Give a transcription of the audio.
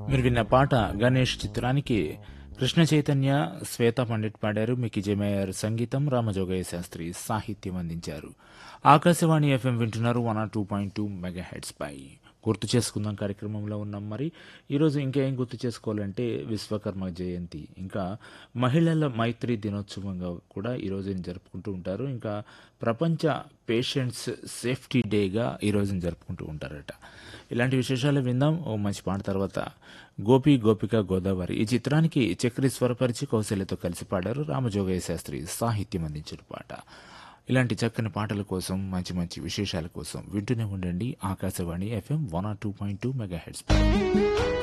మీరు విన్న పాట గణేష్ చిత్రానికి కృష్ణ చైతన్య శ్వేత పండిట్ పాడారు మికి జమేయర్ సంగీతం రామజోగయ్య శాస్త్రి సాహిత్యం అందించారు ఆకాశవాణి ఎఫ్ఎం వింటున్నారు one R two point two megahertz పై గుర్తు చేసుకుందాం కార్యక్రమంలో ఉన్నాం మరి ఈరోజు ఇంకా ఏం గుర్తు చేసుకోవాలంటే విశ్వకర్మ జయంతి ఇంకా మహిళల మైత్రి దినోత్సవంగా కూడా ఈరోజు జరుపుకుంటూ ఉంటారు ఇంకా ప్రపంచ పేషెంట్స్ సేఫ్టీ డేగా ఈరోజు జరుపుకుంటూ ఉంటారట ఇలాంటి విశేషాలు విందాం ఓ మంచి పాట తర్వాత గోపి గోపిక గోదావరి ఈ చిత్రానికి చక్రి స్వరపరిచి కౌశల్యతో కలిసి పాడారు రామజోగయ్య శాస్త్రి సాహిత్యం అందించిన పాట ఇలాంటి చక్కని పాటల కోసం మంచి మంచి విశేషాల కోసం వింటూనే ఉండండి Akashvani FM one R two point two mega heads